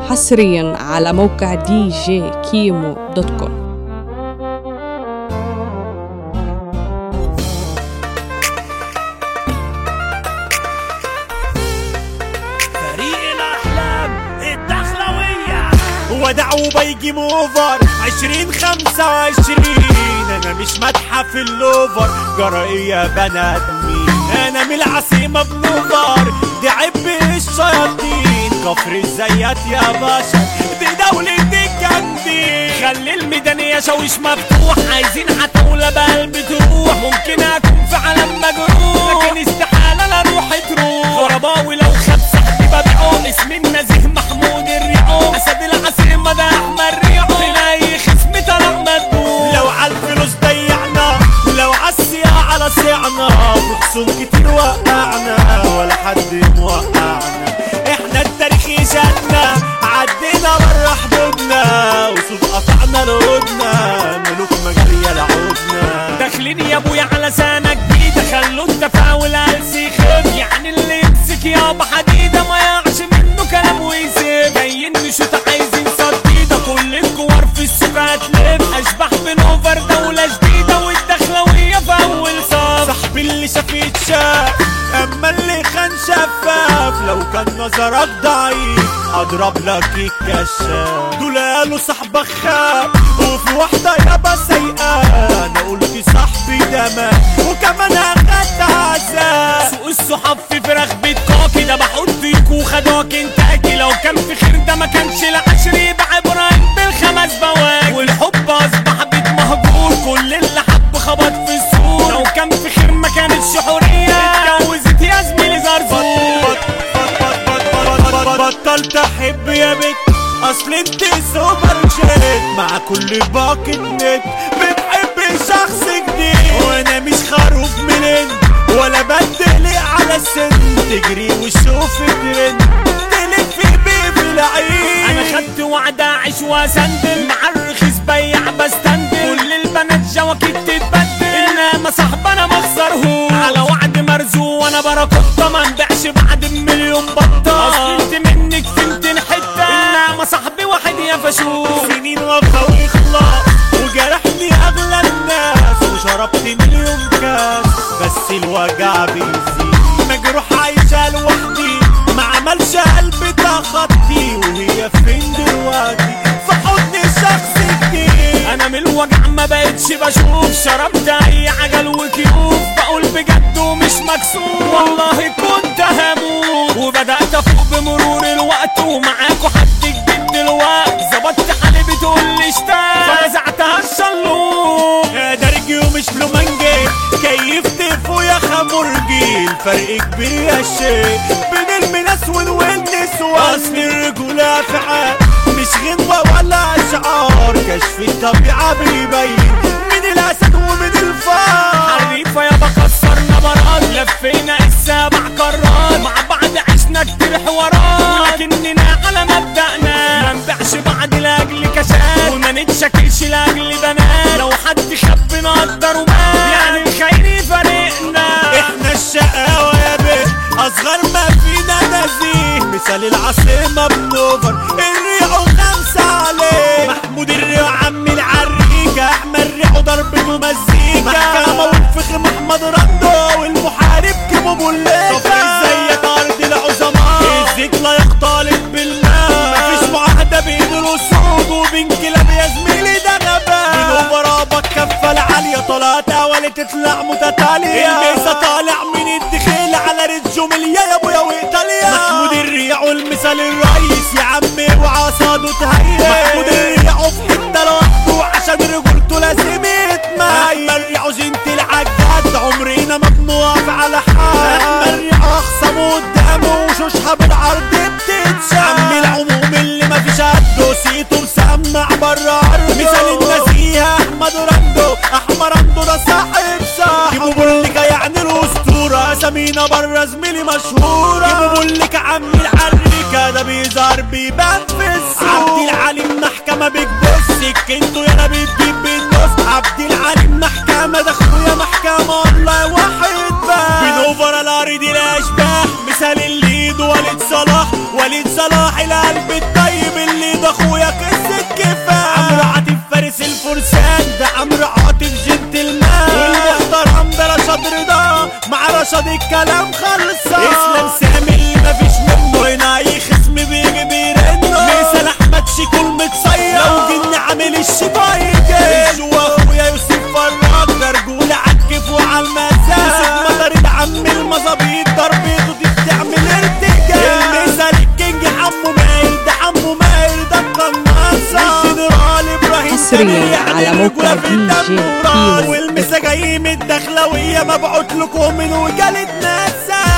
حصريا على موقع دي جي كيمو دوت كوم فريق الأحلام الدخلوية ودعوا بيجي موفر عشرين خمسة وعشرين أنا مش متحف اللوفر جرائية بنات مين أنا من العاصمة بنوفر دي عب الشياطين كفر الزيات يا باشا دي دولة الجامدين خلي الميدان يا شاويش مفتوح عايزين حتولة بقلب تروح ممكن أكون في عالم مجروح لكن استحالة لا روحي تروح غرباوي لو خد صاحبي ببيعه اسم النزيه محمود الريعو أسد العاصمة ده أحمد ريعو تلاقي خصم طلع مدبوح لو عالفلوس ضيعنا لو عالسياحة على صيعنا بخصوم كتير وقعنا ولا حد موقعنا احنا التاريخ يشهدنا عدينا بره حدودنا وصوب قطعنا لودنا ملوك مجرية لعودنا داخلين يا ابويا على سنة جديدة خلوا التفاول ألسي خف يعني اللي يمسك يابا حديدة ما يعش منه كلام ويسيب جايين نشوط عايزين صديدة كل الكور في السوق هتلف اشبح بنوفر دولة جديدة والدخلوية في اول صف صاحبي اللي شاف يتشاف اما اللي كان شفاف لو كان نظرك ضعيف اضرب لك الكشاف دول قالوا صاحبك خاف وفي واحدة يابا سيئة انا قلت صاحبي ده مات وكمان اخدت عذاب سوق الصحاب في فراخ بيتكاكي ده بحط فيك وخدوك انت اكي لو كان في خير ده ما كانش العشر يبقى ابراهيم بالخمس بواكي والحب اصبح بيت مهجور كل اللي حب خبط في السوق لو كان في خير ما كانتش حورية اتجوزت يا زميلي زرزور بطلت احب يا بت اصل انت سوبر شيت مع كل باكت نت بتحب شخص جديد وانا مش خروف من انت ولا بدلق على السن تجري وشوف ترند تلف بيه في العين انا خدت وعد اعيش واسندل مع الرخيص بيع بستندل كل البنات جواكت تتبدل انما صاحب انا ما اخسرهوش على وعد مرزوق وانا باراكوتا ما نبيعش بعد مليون بطه اصل انت منك فهمتني حته انما صاحبي واحد يا فشوش سنين وفا واخلاص وجرحني اغلى الناس وشربت مليون كاس بس الوجع بيزيد مجروح عايشة لوحدي ما عملش قلبي تخطي وهي فين دلوقتي في حضن شخص جديد انا من الوجع ما بقتش بشوف شربت اي عجل وكيوف بقول بجد ومش مكسوف والله كنت هموت وبدأت افوق بمرور الوقت ومعاكوا حد جديد دلوقتي ظبطت حالي بتقول لي اشتاق فرزعتها الشلوط يا درجي ومش له منجي كيفت فو يا خمرجي الفرق كبير يا شيخ بين المنسون والنسوان اصل الرجولة فعال مش غنوة ولا اشعار كشف الطبيعة بيبين من الاسد ومن الفار حريفة يا بكسرنا براد لفينا السبع قارات مع بعض عشنا كتير حوارات لكننا على مبدأنا ما نبيعش بعض لاجل كشات وما نتشكلش لاجل بنات لو حد خب نقدر ومات يعني الخير يفارقنا احنا الشقاوة يا بيه اصغر ما فينا نزيه مثال العاصمة بنوفر الريعو خمسة عليه محمود الريعو عم العريكة احمد ريعو ضربته مزيكا محكمة والفخر محمد رندو والمحارب كيمو بوليكا صفر زيك ارض العظماء الزيك لا يختلط بالماء مفيش معاهدة بين الاسود وبين كلاب يا زميلي ده غباء بينه برابك كفة العالية طلعت اولي تطلع متتالية الميسة طالع من الدخيل على رجوميليا يا ابويا وايطاليا محمود الريع والمثال الرئيس يا عمي وعصاده تهيئ محمود الريع في حتة لوحده عشان رجولته لازم يتميز اما الريع زينة العجاد عمرنا ما بنقف على حال اما الريع اخصم قدامه وشوشها بالعرض بتتشال عمي العموم اللي ما فيش قده سيته مسمع بره عرضه مثال النزيه احمد رندو احمد رندو ده صاحب صاحب جيبوا بوليكا يعني الاسطوره اسامينا بره زميلي مشهوره جيبوا بوليكا عمي العريكه ده بيظهر بيبان في السوق عبد العليم محكمه بيج بوس سكنته يا بتجيب بالنص عبد العليم محكمه ده اخويا محكمه والله واحد بقى بنوفر الارض الاشباح مثال الليد وليد صلاح وليد صلاح القلب الطيب واخويا قصة كفاح عمرو عاطف فارس الفرسان ده عمرو عاطف جنتلمان والمحترم ده رشاد رضا مع رشاد الكلام خلصان اسلام سامي اللي مفيش منه هنا اي خصم بيجي بيرنه مثال احمد شيكول متصير لو جن عامل الشباي جيش واخويا يوسف فراج ده رجولة عالكيف وعالمزاج يوسف مطرد عم المظابيط ضربته دي بتعمل ارتجاج المثال الكينج حمو ماهر ده حمو ماهر ده القناصة الجنرال ابراهيم حصرياً سمير يعني على موقع رجولة في دي الدم جي وراس. كيمو. والمسا جاي من الدخلوية مبعوت لكم من وكالة ناسا